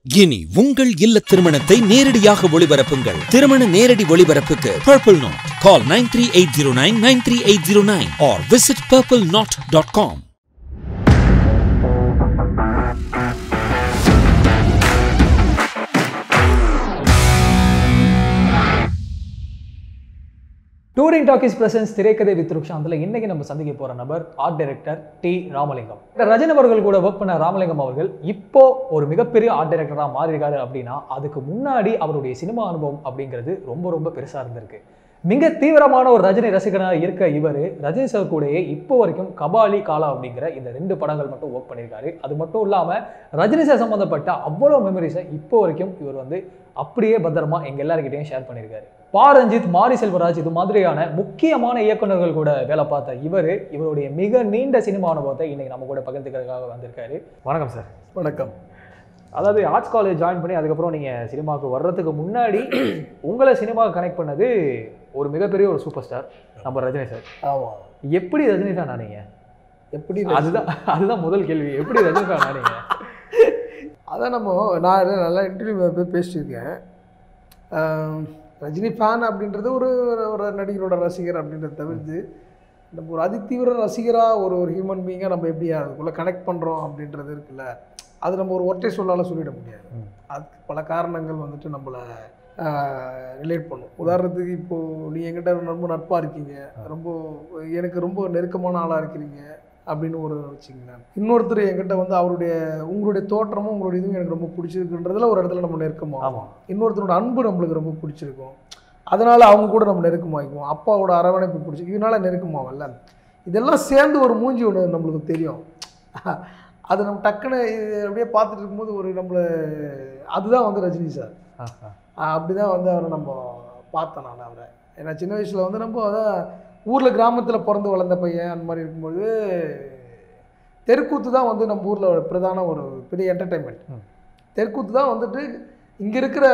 இனி உங்கள் இல்ல திருமணத்தை நேரடியாக ஒளிபரப்புங்கள் திருமண நேரடி ஒளிபரப்புக்கு Purple Knot call nine three eight zero nine nine three eight zero nine or visit Purple Knot dot com Touring Talkies presents திரைக்கதை வித் ருக்ஷாந்தில் இன்னைக்கு நம்ம சந்திக்க போற நபர் ஆர்ட் டைரக்டர் டி ராமலிங்கம் இந்த ரஜினி அவர்கள் கூட ஒர்க் பண்ண ராமலிங்கம் அவர்கள் இப்போ ஒரு மிகப்பெரிய ஆர்ட் டைரக்டராக மாறியிருக்காரு அப்படின்னா அதுக்கு முன்னாடி அவருடைய சினிமா அனுபவம் அப்படிங்கிறது ரொம்ப ரொம்ப பெருசா இருந்திருக்கு மிக தீவிரமான ஒரு ரஜினி ரசிகனாக இருக்க இவர் ரஜினி சார் கூடயே இப்போ வரைக்கும் கபாலி காலா அப்படிங்கிற இந்த ரெண்டு படங்கள் மட்டும் ஒர்க் பண்ணியிருக்காரு அது மட்டும் இல்லாமல் ரஜினி சார் சம்மந்தப்பட்ட அவ்வளோ மெமரிஸை இப்போ வரைக்கும் இவர் வந்து அப்படியே பத்திரமா எங்க எல்லாருக்கிட்டையும் ஷேர் பண்ணியிருக்காரு பா ரஞ்சித் மாரி செல்வராஜ் இது மாதிரியான முக்கியமான இயக்குனர்கள் கூட வேலை பார்த்த இவர் இவருடைய மிக நீண்ட சினிமா அனுபவத்தை இன்னைக்கு நம்ம கூட பகிர்ந்துக்கிறதுக்காக வந்திருக்காரு வணக்கம் சார் வணக்கம் அதாவது ஆர்ட்ஸ் காலேஜ் ஜாயின் பண்ணி அதுக்கப்புறம் நீங்கள் சினிமாவுக்கு வர்றதுக்கு முன்னாடி உங்களை சினிமாவுக்கு கனெக்ட் பண்ணது ஒரு மிகப்பெரிய ஒரு சூப்பர் ஸ்டார் நம்ம ரஜினி சார் ஆமாம் எப்படி ரஜினி ஃபேன் ஆனீங்க எப்படி அதுதான் அதுதான் முதல் கேள்வி எப்படி ரஜினி ஃபேன் ஆனீங்க அதான் நம்ம நான் நல்லா இன்டர்வியூ போய் பேசியிருக்கேன் ஆம், ரஜினி ஃபேன் அப்படின்றது ஒரு ஒரு நடிகரோட ரசிகர் அப்படின்றத தவிர்த்து நம்ம ஒரு அதிதீவிர ரசிகராக ஒரு ஒரு ஹியூமன் பீயிங்காக நம்ம எப்படி அதுக்குள்ளே கனெக்ட் பண்ணுறோம் அப்படின்றது இருக்குல்ல அது நம்ம ஒரு ஒற்றை சொல்லால் சொல்லிட முடியாது ம். அதுக்கு பல காரணங்கள் வந்துட்டு நம்மளை ரிலேட் பண்ணும் உதாரணத்துக்கு இப்போது நீ என்கிட்ட ரொம்ப நட்பாக இருக்கீங்க ரொம்ப எனக்கு ரொம்ப நெருக்கமான ஆளாக இருக்கிறீங்க அப்படின்னு ஒரு வச்சுங்களேன் இன்னொருத்தர் என்கிட்ட வந்து அவருடைய உங்களுடைய தோற்றமும் உங்களுடைய இதுவும் எனக்கு ரொம்ப பிடிச்சிருக்குன்றதுல ஒரு இடத்துல நம்ம நெருக்கமாக ஆமாம் இன்னொருத்தரோட அன்பு நம்மளுக்கு ரொம்ப பிடிச்சிருக்கும் அதனால் அவங்க கூட நம்ம நெருக்கமாகிக்குவோம் அப்பாவோட அரவணைப்பு பிடிச்சி இதனால நெருக்கமாகல இதெல்லாம் சேர்ந்து ஒரு மூஞ்சி ஒன்று நம்மளுக்கு தெரியும் அது நம்ம டக்குன்னு இது அப்படியே பார்த்துட்டு இருக்கும்போது ஒரு நம்மளை அதுதான் வந்து ரஜினி சார் அப்படி தான் வந்து அவரை நம்ம பார்த்தேன் நான் அவரை ஏன்னா சின்ன வயசில் வந்து நம்ம அதான் ஊரில் கிராமத்தில் பிறந்து வளர்ந்த பையன் அந்த மாதிரி இருக்கும்போது தெருக்கூத்து தான் வந்து நம்ம ஊரில் பிரதான ஒரு பெரிய என்டர்டைன்மெண்ட் ம். தெருக்கூத்து தான் வந்துட்டு இங்கே இருக்கிற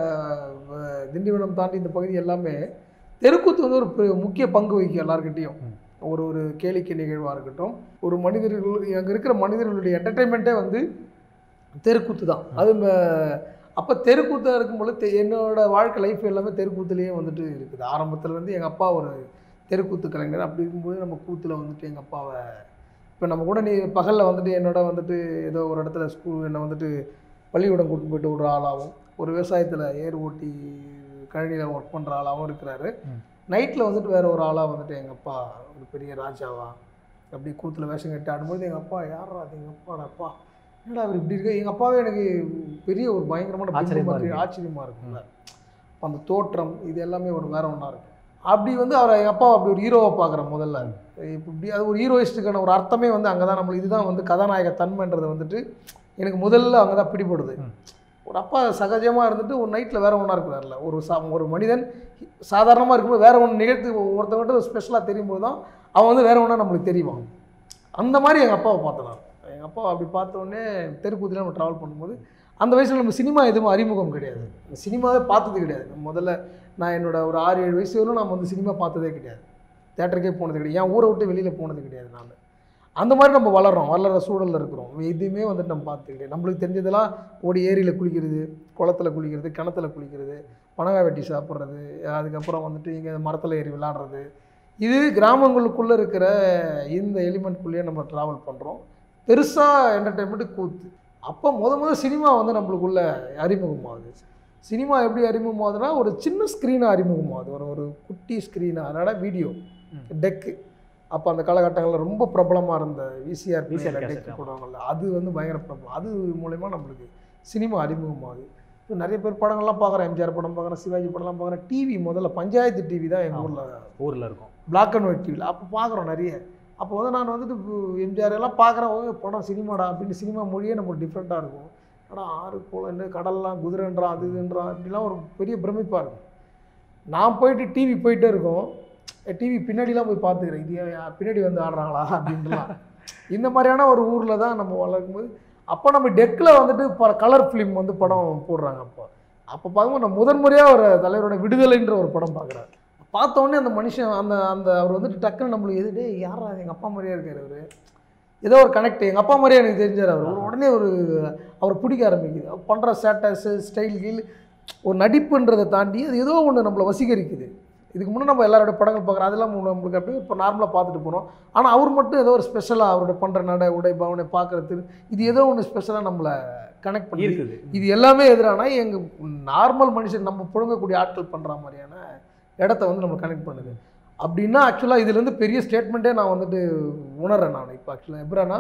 அஹ், திண்டிவனம் தாண்டி இந்த பகுதி எல்லாமே தெருக்கூத்து வந்து ஒரு பெ- முக்கிய பங்கு வகிக்கும் எல்லாருக்கிட்டேயும் ம். ஒரு ஒரு கேளிக்கை நிகழ்வாக இருக்கட்டும் ஒரு மனிதர்கள் அங்கே இருக்கிற மனிதர்களுடைய என்டர்டைன்மெண்ட்டே வந்து தெருக்கூத்து தான் அது ம- அப்போ தெருக்கூத்தாக இருக்கும்போது தெ- என்னோட வாழ்க்கை லைஃப் எல்லாமே தெருக்கூத்துலேயே வந்துட்டு இருக்குது ஆரம்பத்தில் வந்து எங்கள் அப்பா ஒரு தெருக்கூத்து கலைஞர் அப்படி இருக்கும்போது நம்ம கூத்தில் வந்துட்டு எங்கள் அப்பாவை இப்போ நம்ம கூட நீ பகலில் வந்துட்டு என்னோட வந்துட்டு ஏதோ ஒரு இடத்துல ஸ்கூல் என்னை வந்துட்டு பள்ளிக்கூடம் கூட்டிட்டு போயிட்டு விடுற ஆளாகவும் ஒரு விவசாயத்தில் ஏர் ஓட்டி கழனியில் ஒர்க் பண்ணுற ஆளாகவும் இருக்கிறாரு ம். நைட்டில் வந்துட்டு வேற ஒரு ஆளாக வந்துட்டு எங்கள் அப்பா ஒரு பெரிய ராஜாவா அப்படி கூத்தில் வேஷம் கட்டி ஆடும்போது எங்கள் அப்பா யாரா அது எங்கள் அப்பாடா அப்பா என்னடா அவர் இப்படி இருக்கு எங்கள் அப்பாவே எனக்கு பெரிய ஒரு பயங்கரமான ஆச்சரியமா பிம்பமா இருக்கு. ஆச்சரியமாக இருக்கும்ல அப்ப அந்த தோற்றம் இது எல்லாமே ஒரு வேற ஒன்றா இருக்கும் அப்படி வந்து அவரை எங்கள் அப்பா அப்படி ஒரு ஹீரோவை பார்க்குறேன் முதல்ல இப்போ இப்படி அது ஒரு ஹீரோயிஸ்ட்டுக்கான ஒரு அர்த்தமே வந்து அங்கே தான் நம்ம இதுதான் வந்து கதாநாயக தன்மைன்றது வந்துட்டு எனக்கு முதல்ல அங்கே தான் பிடிபடுது ம். ஒரு அப்பா சகஜமாக இருந்துட்டு ஒரு நைட்டில் வேற ஒன்றா இருக்கிறார்ல ஒரு சா ஒரு மனிதன் சாதாரணமாக இருக்கும்போது வேற ஒன்று நிகழ்த்து ஒருத்தவங்கள்ட்ட ஸ்பெஷலாக தெரியும் போது தான் அவன் வந்து வேற ஒன்றா நம்மளுக்கு தெரியுமா அந்த மாதிரி எங்கள் அப்பாவை பார்த்தேன் நான் எங்கள் அப்பா அப்படி பார்த்த உடனே தெருக்கூத்தில் நம்ம ட்ராவல் பண்ணும்போது அந்த வயசில் நம்ம சினிமா எதுவும் அறிமுகம் கிடையாது சினிமாவே பார்த்தது கிடையாது நம்ம முதல்ல நான் என்னோட ஒரு ஆறு ஏழு வயசு வரையும் நான் வந்து சினிமா பார்த்ததே கிடையாது தேட்டருக்கே போனது கிடையாது என் ஊரை விட்டு வெளியில் போனது கிடையாது நான் அந்த மாதிரி நம்ம வளர்றோம் வளர்கிற சூழலில் இருக்கிறோம் எதுவுமே வந்துட்டு நம்ம பார்த்தது கிடையாது நம்மளுக்கு தெரிஞ்சதெல்லாம் ஓடி ஏரியில் குளிக்கிறது குளத்துல குளிக்கிறது கிணத்துல குளிக்கிறது பனங்காய் வெட்டி சாப்பிட்றது அதுக்கப்புறம் வந்துட்டு இங்கே மரத்தில் ஏறி விளாடுறது இது கிராமங்களுக்குள்ளே இருக்கிற இந்த எலிமெண்ட்குள்ளேயே நம்ம ட்ராவல் பண்ணுறோம் பெருசாக என்டர்டெயின்மெண்ட்டு கூத்து அப்போ முத முத சினிமா வந்து நம்மளுக்குள்ள அறிமுகமாகுது சினிமா எப்படி அறிமுகமாகுதுன்னா ஒரு சின்ன ஸ்க்ரீனாக அறிமுகமாகுது ஒரு ஒரு குட்டி ஸ்க்ரீனாக அதனால் வீடியோ ம். டெக்கு அப்போ அந்த காலகட்டங்களில் ரொம்ப பிரபலமாக இருந்த VCR VCR VCR cassette, deck ஆமா. போடுவாங்கல்ல அது வந்து பயங்கர பிரபலம் அது மூலயமா நம்மளுக்கு சினிமா அறிமுகமாகுது இப்போ நிறைய பேர் படங்கள்லாம் பார்க்குறேன் எம்ஜிஆர் படம் பார்க்குறேன் சிவாஜி படம்லாம் பார்க்குறேன் டிவி முதல்ல பஞ்சாயத்து டிவி தான் எங்கள் ஆமா. ஊரில் ஊரில் இருக்கும் பிளாக் அண்ட் ஒயிட் டிவியில் அப்போ பார்க்குறோம் நிறைய அப்போ வந்து நான் வந்துட்டு இப்போ எம்ஜிஆர் எல்லாம் பார்க்குறேன் ஓ படம் சினிமாடா அப்படின்னு சினிமா மொழியே நமக்கு டிஃப்ரெண்ட்டாக இருக்கும் ஆனால் ஆறு குளம் கடல்லாம் குதிரைன்றான் அது இதுன்றான் இப்படிலாம் ஒரு பெரிய பிரமிப்பாக இருக்கும் நான் போயிட்டு டிவி போயிட்டே இருக்கோம் டிவி பின்னாடிலாம் போய் பார்த்துக்கிறேன் இது ஏன் பின்னாடி வந்து ஆடுறாங்களா அப்படின்ட்டுலாம் இந்த மாதிரியான ஒரு ஊரில் தான் நம்ம வளர்க்கும்போது அப்போ நம்ம டெக்கில் வந்துட்டு ப கலர் ஃபிலிம் வந்து படம் போடுறாங்க அப்போ அப்போ பார்க்கும்போது நான் முதன் முறையாக ஒரு தலைவரோட விடுதலைன்ற ஒரு படம் பார்க்குறேன் பார்த்த உடனே அந்த மனுஷன் அந்த அந்த அவர் வந்துட்டு டக்குன்னு நம்மளுக்கு எது டேய் யாரா எங்கள் அப்பா மாதிரியே இருக்கார் அவர் ஏதோ ஒரு கனெக்ட் எங்கள் அப்பா மாதிரியே எனக்கு தெரிஞ்சார் அவர் ஒரு உடனே ஒரு அவர் பிடிக்க ஆரம்பிக்குது அவர் பண்ணுற ஸ்டேட்டஸு ஸ்டைல் கீழ் ஒரு நடிப்புன்றதை தாண்டி அது ஏதோ ஒன்று நம்மளை வசீகரிக்குது இதுக்கு முன்னே நம்ம எல்லாரோட படங்கள் பார்க்குறோம் அதெல்லாம் நம்ம- நம்மளுக்கு அப்படியே இப்போ நார்மலாக பார்த்துட்டு போகிறோம் ஆனால் அவர் மட்டும் ஏதோ ஒரு ஸ்பெஷலாக அவரோட பண்ணுற நட உடை பாவனை பார்க்குறது இது ஏதோ ஒன்று ஸ்பெஷலாக நம்மளை கனெக்ட் பண்ணி இருக்குது இது எல்லாமே எதிரானா எங்கள் நார்மல் மனுஷன் நம்ம புழங்கக்கூடிய ஆட்கள் பண்ணுற மாதிரியான இடத்த வந்து நம்ம கனெக்ட் பண்ணுது அப்படின்னா ஆக்சுவலாக இதுலேருந்து பெரிய ஸ்டேட்மெண்ட்டே நான் வந்துட்டு உணர்றேன் நான் இப்போ ஆக்சுவலாக எப்படின்னா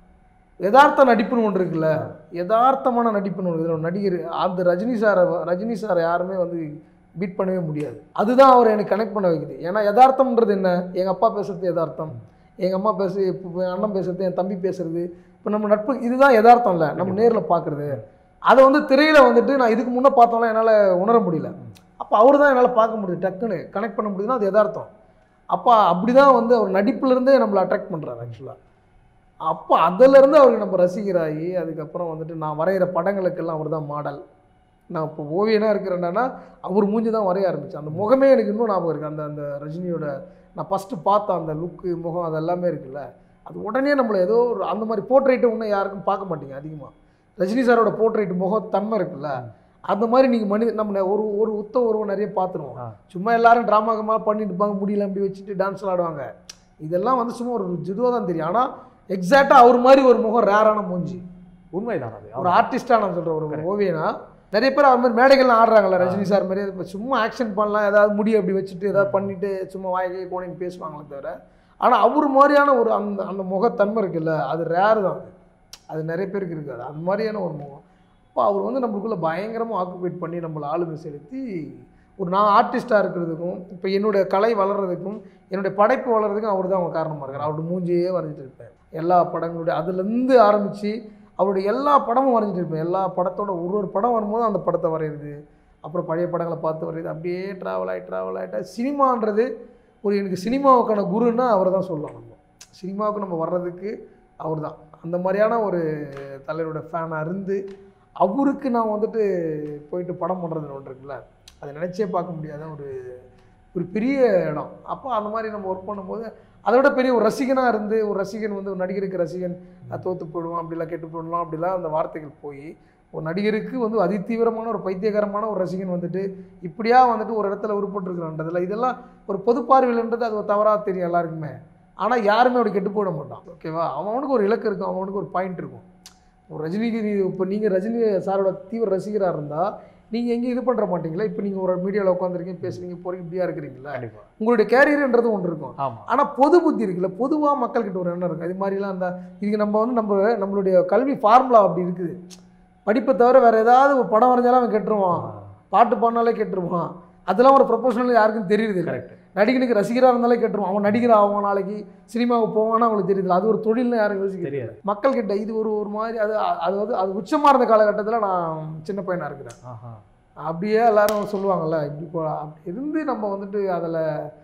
யதார்த்த நடிப்புன்னு ஒன்று இருக்குல்ல யதார்த்தமான நடிப்புன்னு ஒன்று இதில் நடிகர் அந்த ரஜினி சாரை ரஜினி சாரை யாருமே வந்து பீட் பண்ணவே முடியாது அதுதான் அவர் எனக்கு கனெக்ட் பண்ண வைக்குது ஏன்னா யதார்த்தம்ன்றது என்ன எங்கள் அப்பா பேசுறது யதார்த்தம் எங்கள் அம்மா பேசு இப்போ என் அண்ணன் பேசுறது என் தம்பி பேசுறது இப்போ நம்ம நட்பு இதுதான் யதார்த்தம் இல்லை நம்ம நேரில் பார்க்குறது அதை வந்து திரையில் வந்துட்டு நான் இதுக்கு முன்னே பார்த்தோம்னா என்னால் உணர முடியல அப்போ அவர் தான் என்னால் பார்க்க முடியுது டக்குன்னு கனெக்ட் பண்ண முடியுதுன்னா அது யதார்த்தம் அப்போ அப்படி தான் வந்து அவர் நடிப்புலேருந்தே நம்மளை அட்ராக்ட் பண்ணுறாரு ஆக்சுவலாக அப்போ அதிலேருந்து அவருக்கு நம்ம ரசிகராகி அதுக்கப்புறம் வந்துட்டு நான் வரைகிற படங்களுக்கெல்லாம் அவர் தான் மாடல் நான் இப்போ ஓவியனாக இருக்கிறேன்னா அவர் மூஞ்சி தான் வரைய ஆரம்பித்தேன் அந்த முகமே எனக்கு இன்னும் ஞாபகம் இருக்குது அந்த அந்த ரஜினியோட நான் ஃபஸ்ட்டு பார்த்த அந்த லுக்கு முகம் அது எல்லாமே இருக்குல்ல அது உடனே நம்மளை ஏதோ ஒரு அந்த மாதிரி போர்ட்ரேட்டை இன்னும் யாருக்கும் பார்க்க மாட்டீங்க அதிகமாக ரஜினி சாரோட போர்ட்ரேட் முகம் தன்மை இருக்குல்ல அந்த மாதிரி நீங்கள் மனித நம்ம ஒரு ஒரு உத்த உருவம் நிறைய பார்த்துருவோம் ஆ. சும்மா எல்லாரும் ட்ராமாகமாக பண்ணிட்டு இருப்பாங்க முடியல அப்படி வச்சுட்டு டான்ஸ் ஆடுவாங்க இதெல்லாம் வந்து சும்மா ஒரு ஜிதுவாக தான் தெரியும் ஆனால் எக்ஸாக்டாக அவர் மாதிரி ஒரு முகம் ரேரான மூஞ்சி உண்மைதான் அது ஒரு ஆர்டிஸ்டாக நான் சொல்கிறேன் ஒரு ஓவியனா நிறைய பேர் அவர் மாதிரி மேடைகள்லாம் ஆடுறாங்கல்ல ரஜினி சார் மாதிரி இப்போ சும்மா ஆக்ஷன் பண்ணலாம் ஏதாவது முடி அப்படி வச்சுட்டு ஏதாவது பண்ணிட்டு சும்மா வாய்க்கை கோணின்னு பேசுவாங்களே தவிர ஆனால் அவர் மாதிரியான ஒரு அந்த அந்த முகத்தன்மை இருக்குல்ல அது ரேர் தான் அது. அது நிறைய பேருக்கு இருக்காது அது மாதிரியான ஒரு முகம் அப்போ அவர் வந்து நம்மளுக்குள்ள பயங்கரமாக ஆக்குபேட் பண்ணி நம்மளை ஆளுமை செலுத்தி ஒரு நான் ஆர்டிஸ்ட்டாக இருக்கிறதுக்கும் இப்போ என்னுடைய கலை வளர்கிறதுக்கும் என்னுடைய படைப்பு வளர்கிறதுக்கும் அவர் தான் அவங்க காரணமாக இருக்கார் அவருடைய மூஞ்சியே வரைஞ்சிட்டு இருப்பேன் எல்லா படங்களுடைய அதுலேருந்து ஆரம்பித்து அவருடைய எல்லா படமும் வரைஞ்சிட்டு இருப்பேன் எல்லா படத்தோட ஒரு ஒரு படம் வரும்போது அந்த படத்தை வரைகிறது அப்புறம் பழைய படங்களை பார்த்து வரையுது அப்படியே ட்ராவல் ஆகி ட்ராவல் ஆகிட்டா சினிமான்றது ஒரு எனக்கு சினிமாவுக்கான குருன்னா அவரை தான் சொல்லலாம் நம்ம சினிமாவுக்கு நம்ம வர்றதுக்கு அவர் தான் அந்த மாதிரியான ஒரு தலைவரோட ஃபேனாக இருந்து அவருக்கு நான் வந்துட்டு போயிட்டு படம் பண்ணுறது ஒன்று இருக்குல்ல அதை நினச்சே பார்க்க முடியாத ஒரு ஒரு பெரிய இடம் அப்போ அந்த மாதிரி நம்ம ஒர்க் பண்ணும்போது அதை விட பெரிய ஒரு ரசிகனாக இருந்து ஒரு ரசிகன் வந்து ஒரு நடிகருக்கு ரசிகன் அஹ், தோத்து போயிடுவான் அப்படிலாம் கெட்டு போயிடலாம் அப்படிலாம் அந்த வார்த்தைகள் போய் ஒரு நடிகருக்கு வந்து அதிதீவிரமான ஒரு பைத்தியகரமான ஒரு ரசிகன் வந்துட்டு இப்படியா வந்துட்டு ஒரு இடத்துல உருப்பட்டுருக்குறன்றதுல இதெல்லாம் ஒரு பொது பார்வையில்ன்றது அது ஒரு தவறாக தெரியும் எல்லாருக்குமே ஆனால் யாருமே அப்படி கெட்டு போயிட மாட்டான் ஓகேவா அவனுக்கு ஒரு இலக்கு இருக்கும் அவனுக்கு ஒரு பாயிண்ட் இருக்கும் ஒரு ரஜினிக்கு நீ இப்போ நீங்கள் ரஜினி சாரோட தீவிர ரசிகராக இருந்தால் நீங்கள் எங்கேயும் இது பண்ணுற மாட்டீங்களா இப்போ நீங்கள் ஒரு மீடியாவில் உட்காந்துருக்கீங்க பேசுறீங்க போகிறீங்க இப்படியா இருக்கிறீங்களா கண்டிப்பா உங்களுடைய கேரியர்ன்றது ஒன்று இருக்கும் ஆமா ஆனால் பொது புத்தி இருக்குல்ல பொதுவாக மக்கள்கிட்ட ஒரு எண்ணம் இருக்குது இது மாதிரிலாம் அந்த இதுக்கு நம்ம வந்து நம்ம நம்மளுடைய கல்வி ஃபார்முலா அப்படி இருக்குது படிப்பை தவிர வேறு ஏதாவது ஒரு படம் வரைஞ்சாலும் அவன் கெட்டுருவான் பாட்டு பாடினாலே கெட்டுருவான் அதெல்லாம் ஒரு ப்ரொஃபஷனல் யாருக்கும் தெரியுது இல்லை கரெக்ட் நடிகனுக்கு ரசிகராக இருந்தாலே கெட்டுருவான் அவன் நடிகர் ஆவான் நாளைக்கு சினிமாவுக்கு போவான்னு அவங்களுக்கு தெரியுது அது ஒரு தொழில்னு யாரும் யோசிக்க தெரியாது மக்கள்கிட்ட இது ஒரு ஒரு மாதிரி அது அது வந்து அது உச்சமாக இருந்த காலகட்டத்தில் நான் சின்ன பையனாக இருக்கிறேன் ஆஹா அப்படியே எல்லாரும் சொல்லுவாங்கல்ல இப்படி போ அப்படி இருந்து நம்ம வந்துட்டு அதில்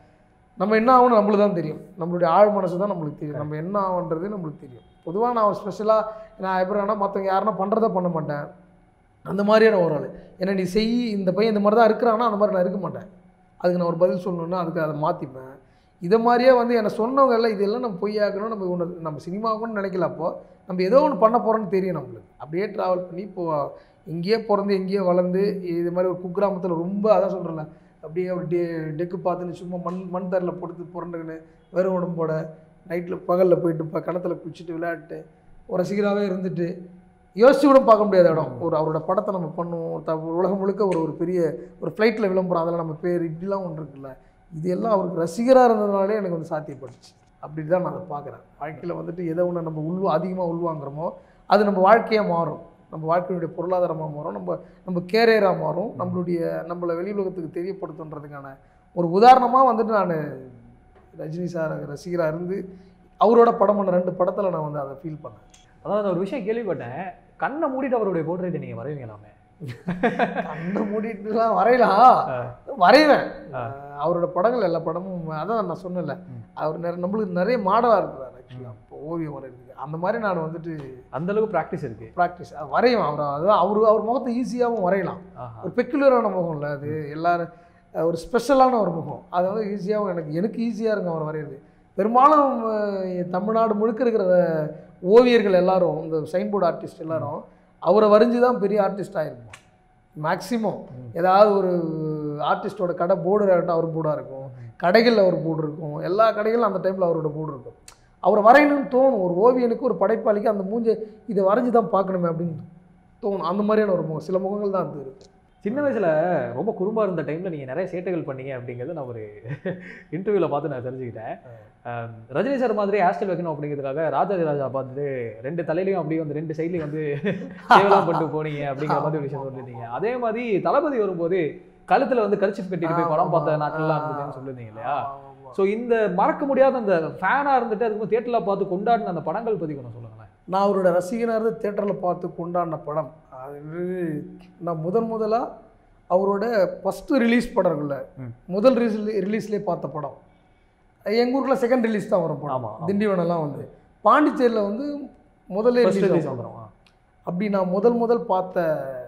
நம்ம என்ன ஆகணும் நம்மளுக்கு தான் தெரியும் நம்மளுடைய ஆழ் மனசு தான் நம்மளுக்கு தெரியும் நம்ம என்ன ஆகுன்றது நம்மளுக்கு தெரியும் பொதுவாக நான் ஸ்பெஷலாக நான் எப்படின்னா மற்றவங்க யாருன்னா பண்ணுறத பண்ண மாட்டேன் அந்த மாதிரியான ஒரு ஆள் ஏன்னா நீ செய் இந்த பையன் இந்த மாதிரி தான் இருக்கிறான்னா அந்த மாதிரி நான் இருக்க மாட்டேன் அதுக்கு நான் ஒரு பதில் சொல்லணுன்னா அதுக்கு அதை மாற்றிப்பேன் இதை மாதிரியே வந்து என்னை சொன்னவங்க எல்லாம் இதெல்லாம் நம்ம பொய்யாக்கணும் நம்ம ஒன்று நம்ம சினிமாவுக்குன்னு நினைக்கல அப்போ நம்ம ஏதோ ஒன்று பண்ண போகிறோன்னு தெரியும் நம்மளுக்கு அப்படியே ட்ராவல் பண்ணி இப்போ எங்கேயோ பிறந்து எங்கேயோ வளர்ந்து இது மாதிரி ஒரு குக்கிராமத்தில் ரொம்ப அதான் சொல்கிறேன்ல அப்படியே ஒரு டெ டெக்கு பார்த்துன்னு சும்மா மண் மண் தரில் படுத்து புரண்டுக்கின்னு வெறும் உடம்போட நைட்டில் பகலில் போயிட்டு இப்போ கிணத்துல குளிச்சுட்டு விளையாட்டு ஒரு ரசிகராகவே இருந்துட்டு யோசிச்சு கூட பார்க்க முடியாத இடம் ஒரு அவரோட படத்தை நம்ம பண்ணுவோம் த உலகம் முழுக்க ஒரு ஒரு பெரிய ஒரு ஃப்ளைட்டில் விளம்பரம் அதில் நம்ம பேர் இப்படிலாம் ஒன்று இருக்குல்ல இது எல்லாம் அவருக்கு ரசிகராக இருந்ததுனாலே எனக்கு வந்து சாத்தியப்பட்டுச்சு அப்படி தான் நான் அதை பார்க்குறேன் வாழ்க்கையில் வந்துட்டு எதை ஒன்று நம்ம உள்வா அதிகமாக உள்வாங்குறோமோ அது நம்ம வாழ்க்கையாக மாறும் நம்ம வாழ்க்கையுடைய பொருளாதாரமாக மாறும் நம்ம நம்ம கேரியராக மாறும் நம்மளுடைய நம்மளை வெளி உலகத்துக்கு தெரியப்படுத்துன்றதுக்கான ஒரு உதாரணமாக வந்துட்டு நான் ரஜினி சார் ரசிகராக இருந்து அவரோட படம் பண்ண ரெண்டு படத்தில் நான் வந்து அதை ஃபீல் பண்ணேன் அதாவது நான் ஒரு விஷயம் கேள்விப்பட்டேன் கண்ணை மூடிட்டு அவருடைய போர்ட்ரேட்டை நீங்க வரைவீங்களாமே கண்ணை மூடிட்டுலாம் வரையலாம் ஆ. வரைவேன் ஆ. அவரோட படங்கள் எல்லா படமும் அதான் நான் சொன்னேன்ல அவர் நிறைய நம்மளுக்கு நிறைய மாடலாக இருக்கிறார் ஆக்சுவலாக இப்போ ஓவியம் வரைகிறதுக்கு அந்த மாதிரி நான் வந்துட்டு அந்த அளவுக்கு ப்ராக்டிஸ் இருக்கு ப்ராக்டிஸ் வரையும் அவர் அதான் அவர் அவர் முகத்தை ஈஸியாகவும் வரையலாம் ஆஹா. ஒரு பெக்குலரான முகம் இல்லை அது எல்லாரும் அஹ், ஒரு ஸ்பெஷலான ஒரு முகம் அது வந்து ஈஸியாகவும் எனக்கு எனக்கு ஈஸியாக இருக்கும் அவர் வரைகிறது பெரும்பாலும் அஹ், தமிழ்நாடு முழுக்க இருக்கிற ஓவியர்கள் எல்லாரும் இந்த சைன் போர்டு ஆர்டிஸ்ட் எல்லாரும் அவரை வரைஞ்சி தான் பெரிய ஆர்டிஸ்ட் ஆயிருப்போம் மேக்ஸிமம் ஏதாவது ஒரு ஆர்டிஸ்டோட கடை போர்டு இருக்கட்டும் அவர் போர்டாக இருக்கும் கடைகளில் ஒரு போர்டு இருக்கும் எல்லா கடைகளிலும் அந்த டைமில் அவரோட போர்டு இருக்கும் அவர் வரையணும்னு தோணும் ஒரு ஓவியனுக்கு ஒரு படைப்பாளிக்கு அந்த மூஞ்சை இதை வரைஞ்சி தான் பார்க்கணுமே அப்படின்னு தோணும் அந்த மாதிரியான ஒரு முகம் சில முகங்கள் தான் அது இருக்கு சின்ன வயசுல ரொம்ப குறும்பா இருந்த டைம்ல நீங்க நிறைய சேட்டைகள் பண்ணீங்க அப்படிங்கிறது நான் ஒரு இன்டர்வியூல பார்த்து நான் தெரிஞ்சுக்கிட்டேன் அஹ் ரஜினி சார் மாதிரி ஹேர்ஸ்டைல் வைக்கணும் அப்படிங்கிறதுக்காக ராஜாதி ராஜா பார்த்துட்டு ரெண்டு தலையிலையும் அப்படியே வந்து ரெண்டு சைட்லையும் வந்து சேவலாம் பண்ணிட்டு போனீங்க அப்படிங்கிற மாதிரி ஒரு விஷயம் சொல்லியிருந்தீங்க அதே மாதிரி தளபதி வரும்போது கழுத்துல வந்து கரிச்சிப் கட்டிட்டு போய் படம் பார்த்த நாட்கள்லாம் இருந்ததுன்னு சொல்லியிருந்தீங்க இல்லையா ஸோ இந்த மறக்க முடியாத அந்த ஃபேனா இருந்துட்டு அதுக்கு தியேட்டர்ல பார்த்து கொண்டாடின அந்த படங்கள் பத்தி கொஞ்சம் சொல்லுங்களேன் நான் அவரோட ரசிகனாக இருந்து தேட்டரில் பார்த்து கொண்டாடின படம் அது நான் முதன் முதலாக அவரோட ஃபஸ்ட்டு ரிலீஸ் படம் இருக்குல்ல ம். முதல் ரிலீஸ் ரிலீஸ்லேயே பார்த்த படம் எங்கள் ஊரில் செகண்ட் ரிலீஸ் தான் வரும் படம் ஆமா, ஆமா. திண்டிவனம்லாம் வந்து பாண்டிச்சேரியில் வந்து முதல்ல First ரிலீஸ் release ஆகும் வந்துரும். ஆ. அப்படி நான் முதல் முதல் பார்த்த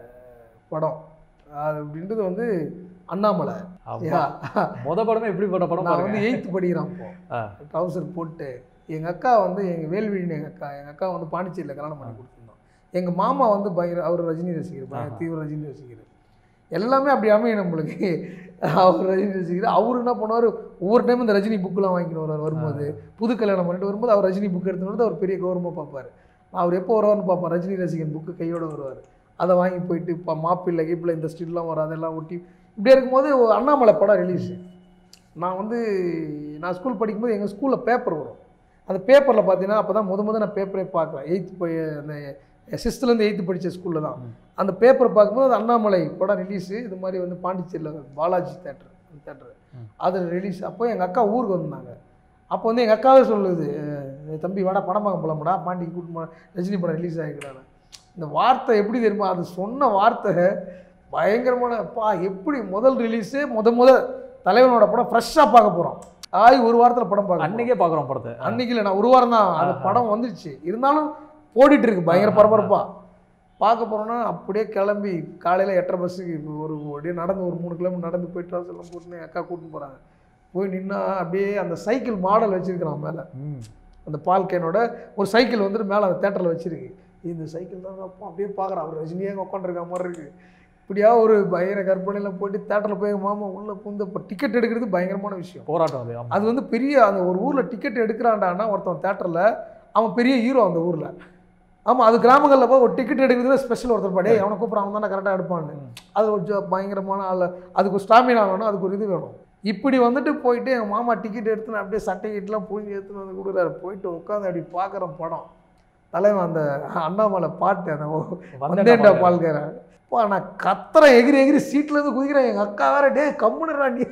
படம் அது அப்படின்றது வந்து அண்ணாமலை ஆமா. Yeah. முத படமே எப்படிப்பட்ட படம் நான் பாருங்க வந்து எயித்து படிக்கிறேன் அப்போ ஆ. ட்ரௌசர் போட்டு எங்கள் அக்கா வந்து எங்கள் வேல்விழின்னு எங்கள் அக்கா எங்கள் அக்கா வந்து பாண்டிச்சேரியில் கல்யாணம் பண்ணி கொடுத்துருந்தோம் எங்கள் மாமா வந்து பயங்கர அவர் ரஜினி ரசிகர் பயங்கர ஆஹா. தீவிர ரஜினி ரசிகர் எல்லாமே அப்படி அமையும் நம்மளுக்கு அவர் ரஜினி ரசிகர் அவர் என்ன பண்ணுவார் ஒவ்வொரு டைம் இந்த ரஜினி புக்கெலாம் வாங்கிட்டு வருவார் வரும்போது புது கல்யாணம் பண்ணிட்டு வரும்போது அவர் ரஜினி புக் எடுத்துன்னு வந்து அவர் பெரிய கௌரவமாக பார்ப்பார் நான் அவர் எப்போ வருவார்னு பார்ப்பேன் ரஜினி ரசிகன் புக்கு கையோட வருவார் அதை வாங்கி போயிட்டு இப்போ மாப்பிள்ளை கீப்பில் இந்த ஸ்டில்லாம் வரும் அதெல்லாம் ஒட்டி இப்படி இருக்கும்போது ஒரு அண்ணாமலை படம் ரிலீஸ் நான் வந்து நான் ஸ்கூல் படிக்கும்போது எங்கள் ஸ்கூலில் பேப்பர் வரும் அந்த பேப்பரில் பார்த்தீங்கன்னா அப்போ தான் முத முத நான் பேப்பரே பார்க்குறேன் எயித்து போய் அந்த சிக்ஸ்த்துலேருந்து எயித்து படித்த ஸ்கூலில் தான் அந்த பேப்பரை பார்க்கும்போது அது அண்ணாமலை படம் ரிலீஸு இது மாதிரி வந்து பாண்டிச்சேரியில் பாலாஜி தேட்டர் அந்த தேட்டர் ம். அது ரிலீஸ் அப்போ எங்கள் அக்கா ஊருக்கு வந்தாங்க அப்போ வந்து எங்கள் அக்காவே சொல்லுது "அஹ் தம்பி வாடா படம் பார்க்க போகலாமாடா பாண்டிக்கு கூட்டு போ- ரஜினி படம் ரிலீஸ் ஆகிக்கிறாங்க இந்த வார்த்தை எப்படி தெரியுமா அது சொன்ன வார்த்தை பயங்கரமான பா எப்படி முதல் ரிலீஸே முத முத தலைவனோட படம் ஃப்ரெஷ்ஷாக பார்க்க போகிறோம் ஆய் ஒரு வாரத்தில் படம் பார்க்க போறோம். அன்னைக்கே பாக்குறோம் படத்தை அன்னைக்கு இல்லை நான் ஒரு வாரம் தான் அந்த ஆஹா. படம் வந்துருச்சு இருந்தாலும் ஓடிட்டு இருக்கு பயங்கர ஆஹா. பரபரப்பா பார்க்க போறோம்னா அப்படியே கிளம்பி காலையில் எட்டரை பஸ்ஸுக்கு இப்போ ஒரு அப்படியே நடந்து ஒரு மூணு கிலோமீட்டர் நடந்து போய் ட்ராவல்ஸ் எல்லாம் போட்டுன்னு எங்கள் அக்கா கூட்டின்னு போகிறாங்க போய் நின்னா அப்படியே அந்த சைக்கிள் மாடல் வச்சிருக்கிறான் மேலே ம். அந்த பால் கேனோட ஒரு சைக்கிள் வந்துட்டு மேலே அந்த தேட்டரில் வச்சிருக்கு இந்த சைக்கிள் தான் அப்போ அப்படியே பார்க்குறான் அவர் ரஜினியாக உட்காந்துருக்க மாதிரி இருக்கு இப்படியா ஒரு பயங்கர கற்பனையில் போயிட்டு தேட்டரில் போய் எங்கள் மாமா உள்ளே புந்து இப்போ டிக்கெட் எடுக்கிறது பயங்கரமான விஷயம் போராட்டம் அது ஆமா. அது வந்து பெரிய அந்த ஒரு ஊரில் டிக்கெட் எடுக்கிறான்டான்னா ஒருத்தன் தேட்டரில் அவன் பெரிய ஹீரோ அந்த ஊரில் ஆமாம் அது கிராமங்களில் போய் ஒரு டிக்கெட் எடுக்கிறதுல ஸ்பெஷல் ஒருத்தர் பாடே அவனை கூப்பிட்றான் அவன் தானே கரெக்டாக எடுப்பான்னு ம். அது ஒரு ஜ- பயங்கரமான ஆள் அதுக்கு ஒரு ஸ்டாமினா வேணும் அதுக்கு ஒரு இது வேணும் இப்படி வந்துட்டு போயிட்டு எங்கள் மாமா டிக்கெட் எடுத்துன்னு அப்படியே சட்டை கிட்டலாம் புரிஞ்சு எடுத்துன்னு வந்து கொடுக்குறாரு போயிட்டு உட்காந்து அப்படி பார்க்குற படம் தலைவன் அந்த அண்ணாமலை பாட்டு அந்த ஓ- வந்தேன்டா வந்தேன்டா பாருங்க. பால்காரன் அப்பா நான் கத்துறேன் எகிரி எகிரி சீட்ல இருந்து குதிக்கிறேன் எங்க அக்கா வேற டே கம்முனுடா நீ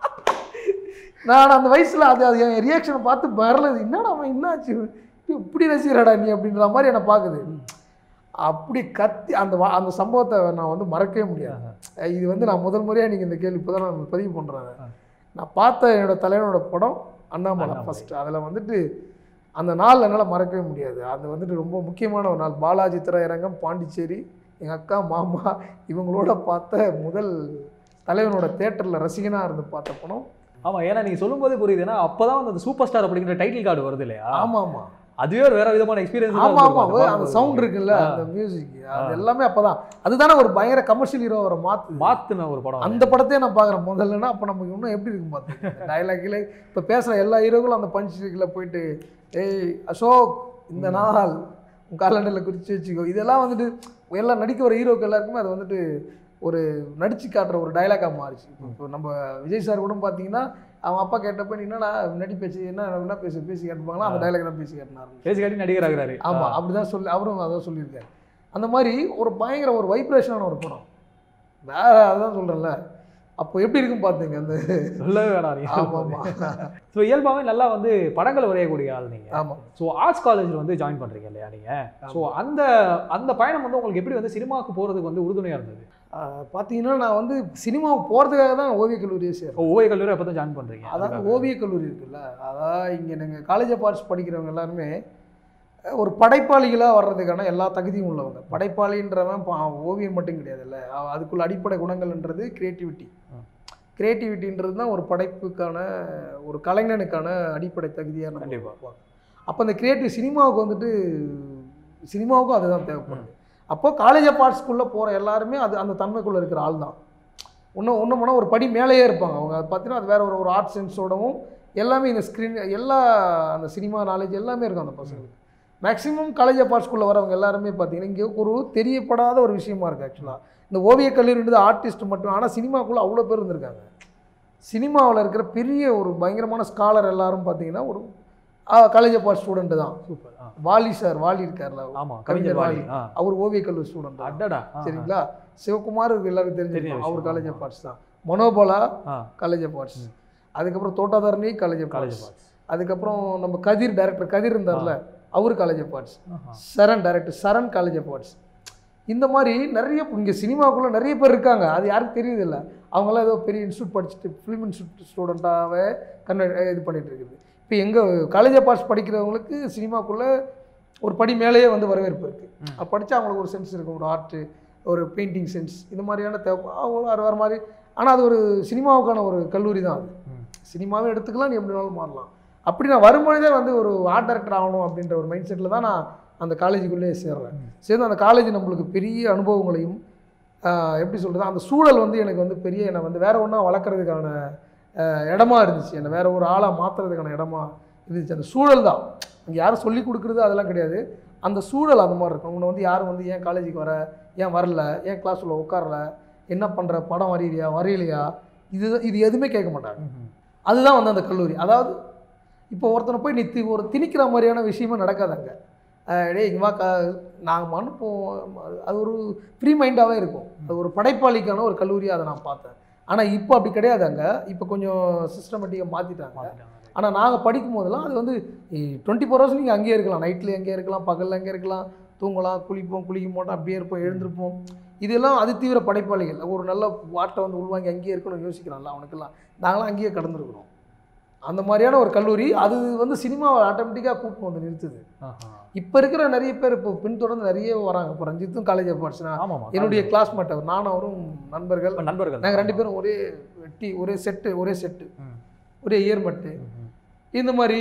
நான் அந்த வயசுல அது அது என் ரியாக்ஷனை பார்த்து வரலது என்னடா அவன் என்னாச்சு இப்படி ரசிக்கிறாடா நீ அப்படின்ற மாதிரி என்னை பார்க்குது அப்படி கத்தி அந்த வா- அந்த சம்பவத்தை நான் வந்து மறக்கவே முடியாது இது வந்து நான் முதல் முறையாக நீங்கள் இந்த கேள்வி இப்போ தான் நான் பதிவு பண்ணுறேன் ஆ. நான் பார்த்த என்னோட தலைவனோட படம் அண்ணாமலை அண்ணாமலை. ஃபர்ஸ்ட் அதில் வந்துட்டு அந்த நாள் என்னால் மறக்கவே முடியாது அது வந்துட்டு ரொம்ப முக்கியமான ஒரு நாள் பாலாஜி திரையரங்கம் பாண்டிச்சேரி எங்கள் அக்கா மாமா இவங்களோட பார்த்த முதல் தலைவனோட தேட்டரில் ரசிகனாக இருந்து பார்த்த படம் ஆமா ஏன்னா நீங்க சொல்லும் போது புரியுது ஏன்னா அப்பதான் வந்து அந்த சூப்பர் ஸ்டார் அப்படிங்கிற டைட்டில் கார்டு வருது இல்லையா ஆமாம் ஆமாம் அதுவே ஒரு வேற விதமான எக்ஸ்பீரியன்ஸ் ஆமாம் ஆமாம் அந்த சவுண்ட் இருக்குல்ல அந்த மியூசிக் அது எல்லாமே அப்போ தான் அதுதானே ஒரு பயங்கர கமர்ஷியல் ஹீரோ வர மாற்று மாத்துன ஒரு படம் அந்த படத்தையே நான் பார்க்குறேன் முதல்லனா அப்போ நமக்கு இன்னும் எப்படி இருக்கும் பார்த்து டைலாக்கில் இப்போ பேசுகிற எல்லா ஹீரோக்களும் அந்த பஞ்ச் ஸ்டிக்கில் போயிட்டு ஏய் அசோக் இந்த நாள் உன் காலண்டரில் குறித்து வச்சுக்கோ இதெல்லாம் வந்துட்டு எல்லாம் நடிக்க வர ஹீரோக்கு எல்லாருக்குமே அது வந்துட்டு ஒரு நடிச்சு காட்டுற ஒரு டைலாக்காக மாறிச்சு இப்போ இப்போ நம்ம விஜய் சார் கூட பார்த்தீங்கன்னா அவங்க அப்பா கேட்டப்ப நீ என்னடா நடி பேச்சு என்ன என்ன பேசி பேசி கேட்டுப்பாங்களா அந்த டைலாக் தான் பேசி கேட்டினாரு பேசி காட்டி நடிகர் ஆகுறாரு ஆமாம் அப்படிதான் சொல்லி அவரும் அதான் சொல்லியிருக்காரு அந்த மாதிரி ஒரு பயங்கர ஒரு வைப்ரேஷனான ஒரு படம் வேற அதான் சொல்கிறேன்ல அப்போ எப்படி இருக்கும் பார்த்துங்க அந்த சொல்லவே வேணாம் நீங்க ஆமாம் ஆமாம் ஸோ இயல்பாவே நல்லா வந்து படங்கள் வரையக்கூடிய ஆள் நீங்க ஆமாம் ஸோ ஆர்ட்ஸ் காலேஜில் வந்து ஜாயின் பண்றீங்க இல்லையா நீங்க ஸோ அந்த அந்த பயணம் வந்து உங்களுக்கு எப்படி வந்து சினிமாவுக்கு போறதுக்கு வந்து உறுதுணையா இருந்தது பார்த்தீங்கன்னா நான் வந்து சினிமாவுக்கு போகிறதுக்காக தான் ஓவியக் கல்லூரியை சேர்றேன் ஓவிய கல்லூரி அப்போ தான் ஜாயின் பண்றீங்க அதாவது ஓவியக் கல்லூரி இருக்குல்ல அதான் இங்கே நீங்கள் காலேஜ் ஆஃப் ஆர்ட்ஸ் படிக்கிறவங்க எல்லாருமே அஹ், ஒரு படைப்பாளிகளாக வர்றதுக்கான எல்லா தகுதியும் உள்ளவங்க படைப்பாளின்றவன் பா- ஓவியம் மட்டும் கிடையாதுல்ல அவ- அதுக்குள்ள அடிப்படை குணங்கள்ன்றது கிரியேட்டிவிட்டி ம். கிரியேட்டிவிட்டின்றது தான் ஒரு படைப்புக்கான ஒரு கலைஞனுக்கான அடிப்படை தகுதியாக நம்ம கண்டிப்பா. பார்ப்போம். அப்போ அந்த கிரியேட்டிவ் சினிமாவுக்கு வந்துட்டு சினிமாவுக்கும் அதுதான் தேவைப்படுது அப்போ காலேஜ் ஆஃப் ஆர்ட்ஸ்குள்ளே போகிற எல்லாருமே அது அந்த தன்மைக்குள்ளே இருக்கிற ஆள் தான் இன்னும் ஒன்று போனால் ஒரு படி மேலேயே இருப்பாங்க அவங்க அது பார்த்தீங்கன்னா அது வேற ஒரு ஒரு ஆர்ட் சென்ஸோடவும் எல்லாமே இந்த ஸ்க்ரீன் எல்லா அந்த சினிமா நாலேஜ் எல்லாமே இருக்கும் அந்த பசங்களுக்கு மேக்ஸிமம் காலேஜ் ஆஃப் ஆர்ட்ஸ்குள்ளே வரவங்க எல்லாருமே பார்த்தீங்கன்னா இங்கே ஒரு தெரியப்படாத ஒரு விஷயமா இருக்குது ஆக்சுவலாக இந்த ஓவியக் கல்லூரின்றது ஆர்டிஸ்ட் மட்டும் ஆனால் சினிமாக்குள்ளே அவ்வளோ பேர் இருந்திருக்காங்க சினிமாவில் இருக்கிற பெரிய ஒரு பயங்கரமான ஸ்காலர் எல்லாரும் பார்த்தீங்கன்னா ஒரு காலேஜ் ஆஃப் ஆர்ட் ஸ்டூடெண்ட் தான் சூப்பர் ஆ வாலி சார் வாலி இருக்கார்ல ஆமா கவிஞர் கவிஞர் வாலி வாலி. ஆ அவர் ஓவியக் கல்லூரி ஸ்டூடெண்ட் தான் அடடா ஆ, சரிங்களா சிவகுமார் எல்லாருக்கும் தெரிஞ்ச தெரிஞ்சிருக்கும் அவர் விஷயம். காலேஜ் ஆஃப் ஆர்ட்ஸ் தான் மனோபலா ஆ காலேஜ் ஆஃப் ஆர்ட்ஸ் அதுக்கப்புறம் Thottatharani college of college arts அதுக்கப்புறம் நம்ம கதிர் டைரக்டர் கதிர் இருந்தார்ல அவர் காலேஜ் ஆஃப் ஆர்ட்ஸ் ஆஹா. Saran director Saran college of arts இந்த மாதிரி நிறைய இங்கே சினிமாக்குள்ளே நிறைய பேர் இருக்காங்க அது யாருக்கும் தெரியுது இல்லை அவங்களாம் ஏதோ பெரிய இன்ஸ்டியூட் படிச்சுட்டு ஃபிலிம் இன்ஸ்டியூட் ஸ்டூடெண்ட்டாகவே கண்ண இது பண்ணிட்டு இருக்குது இப்போ எங்கள் காலேஜ் ஆஃப் ஆர்ட்ஸ் படிக்கிறவங்களுக்கு சினிமாக்குள்ளே ஒரு படி மேலேயே வந்து வரவேற்பு இருக்குது அது படித்தா அவங்களுக்கு ஒரு சென்ஸ் இருக்கும் ஒரு ஆர்ட்டு ஒரு பெயிண்டிங் சென்ஸ் இந்த மாதிரியான தேவை அவங்க வேறு வேறு மாதிரி ஆனால் அது ஒரு சினிமாவுக்கான ஒரு கல்லூரி தான் அது ம். சினிமாவே எடுத்துக்கலாம் நீ எப்படி வேணாலும் மாறலாம் அப்படி நான் வரும்பொழுதே வந்து ஒரு ஆர்ட் டைரக்டர் ஆகணும் அப்படின்ற ஒரு மைண்ட் செட்டில் தான் நான் அந்த காலேஜுக்குள்ளேயே சேர்றேன் சேர்ந்து அந்த காலேஜ் நம்மளுக்கு பெரிய அனுபவங்களையும் ஆஹ், எப்படி சொல்கிறது அந்த சூழல் வந்து எனக்கு வந்து பெரிய என்னை வந்து வேற ஒன்றா வளர்க்குறதுக்கான ஆஹ், இடமா இருந்துச்சு என்னை வேற ஒரு ஆளாக மாற்றுறதுக்கான இடமா இருந்துச்சு அந்த சூழல் தான் அங்கே யாரும் சொல்லி கொடுக்குறது அதெல்லாம் கிடையாது அந்த சூழல் அந்த மாதிரி இருக்கும் உன்னை வந்து யாரும் வந்து ஏன் காலேஜுக்கு வர ஏன் வரல ஏன் கிளாஸில் உட்காரல என்ன பண்ணுற படம் வரையிலையா வரையிலையா இது இது எதுவுமே கேட்க மாட்டாங்க ம்ஹும். அதுதான் வந்து அந்த கல்லூரி அதாவது இப்போ ஒருத்தனை போய் நீ தி ஒரு திணிக்கிற மாதிரியான விஷயமே நடக்காது அங்கே டேய் இங்கே வா க நாங்கள் அனுப்புவோம் அது ஒரு ஃப்ரீ மைண்டாகவே இருக்கும் அது ஒரு படைப்பாளிக்கான ஒரு கல்லூரியாக அதை நான் பார்த்தேன் ஆனால் இப்போ அப்படி கிடையாது அங்கே இப்போ கொஞ்சம் சிஸ்டமேட்டிக்காக மாற்றிட்டாங்க மாத்திட்டாங்க. ஆனால் நாங்கள் படிக்கும் போதெல்லாம் அது வந்து டுவெண்ட்டி ஃபோர் ஹவர்ஸ் நீங்கள் அங்கேயே இருக்கலாம் நைட்டில் எங்கேயே இருக்கலாம் பகலில் எங்கே இருக்கலாம் தூங்கலாம் குளிப்போம் குளிக்க மாட்டோம் அப்படியே இருப்போம் எழுந்திருப்போம் இதெல்லாம் அதிதீவிர படைப்பாளிகள் ஒரு நல்ல வாட்டை வந்து உள்வாங்கி அங்கேயே இருக்கணும்னு யோசிக்கிறான்ல அவனுக்கெல்லாம் நாங்களாம் அங்கேயே கடந்துருக்குறோம் அந்த மாதிரியான ஒரு கல்லூரி அது வந்து சினிமாவை ஆட்டோமேட்டிக்காக கூட்டிட்டு வந்து நிறுத்துது ஆஹா. இப்போ இருக்கிற நிறைய பேர் இப்போ பின்தொடர்ந்து நிறைய வராங்க இப்போ ரஞ்சித்தும் காலேஜ் ஆஃப் ஆர்ட்ஸ்னா ஆமாமா என்னுடைய கிளாஸ்மேட் அவர் நானும் அவரும் நண்பர்கள் இப்ப நண்பர்கள் நாங்கள் ரெண்டு பேரும் ஒரே வெட்டி ஒரே செட்டு ஒரே செட்டு ம். ஒரே இயர்மட்டு ம்ஹும். இந்த மாதிரி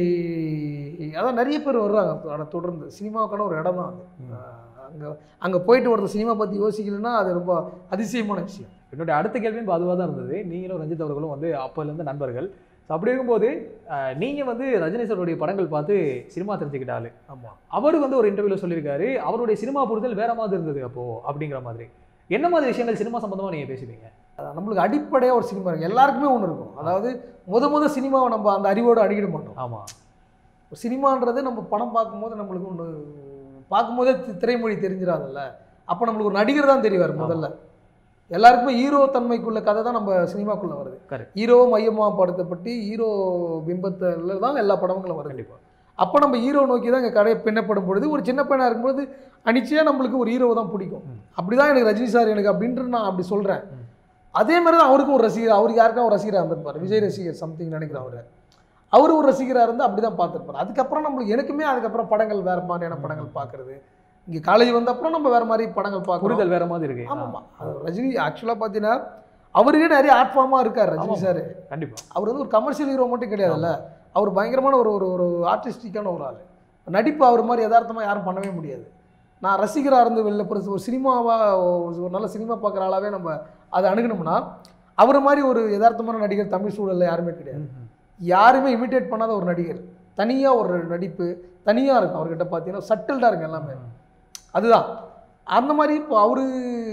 அதான் நிறைய பேர் வர்றாங்க ஆனா தொடர்ந்து சினிமாவுக்கான ஒரு இடம் தான் அது அங்கே அங்கே போயிட்டு ஒருத்தர் சினிமா பற்றி யோசிக்கலைன்னா அது ரொம்ப அதிசயமான விஷயம் என்னுடைய அடுத்த கேள்வியும் இப்ப அதுவா தான் இருந்தது நீங்களும் ரஞ்சித் அவர்களும் வந்து அப்போலேருந்து நண்பர்கள் ஸோ அப்படி இருக்கும்போது அஹ், நீங்க வந்து ரஜினி சாருடைய படங்கள் பார்த்து சினிமா தெரிஞ்சுக்கிட்ட ஆளு ஆமாம் அவர் வந்து ஒரு இன்டர்வியூல சொல்லியிருக்காரு அவருடைய சினிமா புரிதல் வேற மாதிரி இருந்தது அப்போ அப்படிங்கிற மாதிரி என்ன மாதிரி விஷயங்கள் சினிமா சம்பந்தமா நீங்க பேசுவீங்க நம்மளுக்கு அடிப்படையாக ஒரு சினிமா இருக்குது எல்லாருக்குமே ஒன்று இருக்கும் அதாவது முத முத சினிமாவை நம்ம அந்த அறிவோடு அடிக்கிட மாட்டோம் ஆமா ஒரு சினிமான்றது நம்ம படம் பார்க்கும்போது நம்மளுக்கு ஒன்று பார்க்கும்போதே தி- திரைமொழி தெரிஞ்சிடாதுல்ல அப்போ நம்மளுக்கு ஒரு நடிகர் தான் தெரிவார் முதல்ல எல்லாருக்குமே ஹீரோ தன்மைக்குள்ள கதை தான் நம்ம சினிமாக்குள்ளே வருது Correct. ஹீரோ மையமாக படுத்தப்பட்டு ஹீரோ பிம்பத்தில் தான் எல்லா படங்களும் வருது கண்டிப்பா அப்போ நம்ம ஹீரோ நோக்கி தான் இங்கே கடையை பின்னப்படும் பொழுது ஒரு சின்ன பையனாக இருக்கும்போது அனிச்சையாக நம்மளுக்கு ஒரு ஹீரோவை தான் பிடிக்கும் ம். அப்படி தான் எனக்கு ரஜினி சார் எனக்கு அப்படின்ட்டு நான் அப்படி சொல்கிறேன் ம். அதே மாதிரி தான் அவருக்கும் ஒரு ரசிகர் அவருக்கு யாருக்கா ஒரு ரசிகராக இருந்திருப்பார் விஜய் ரசிகர் சம்திங் நினைக்கிறேன் அவர் அவர் ஒரு ரசிகராக இருந்து அப்படி தான் பார்த்துருப்பார் அதுக்கப்புறம் நம்மளுக்கு எனக்குமே அதுக்கப்புறம் படங்கள் வேறு மாதிரியான படங்கள் பார்க்குறது இங்கே காலேஜ் வந்த அப்புறம் நம்ம வேறு மாதிரி படங்கள் பார்க்குறோம் புரிதல் வேற மாதிரி இருக்கு ஆ, ஆமாம் ரஜினி ஆக்சுவலாக பார்த்தீங்கன்னா அவருக்கே நிறைய ஆர்ட் ஃபார்மாக இருக்கார் ரஜினி ஆமாம். சார் கண்டிப்பா அவர் வந்து ஒரு கமர்ஷியல் ஹீரோ மட்டும் கிடையாதுல்ல அவர் பயங்கரமான ஒரு ஒரு ஒரு ஆர்டிஸ்டிக்கான ஒரு ஆள் நடிப்பு அவர் மாதிரி யதார்த்தமாக யாரும் பண்ணவே முடியாது நான் ரசிகராக இருந்து வெளில போகிற ஒரு சினிமாவாக ஒரு நல்ல சினிமா பார்க்குற ஆளாவே நம்ம அதை அணுகணும்னா அவர் மாதிரி ஒரு யதார்த்தமான நடிகர் தமிழ் சூழலில் யாருமே கிடையாது ம்ஹும். யாருமே இமிட்டேட் பண்ணாத ஒரு நடிகர் தனியாக ஒரு நடிப்பு தனியாக இருக்கும் அவர்கிட்ட பார்த்தீங்கன்னா சட்டில்டாக இருக்கும் எல்லாமே அதுதான் அந்த மாதிரி இப்போ அவரு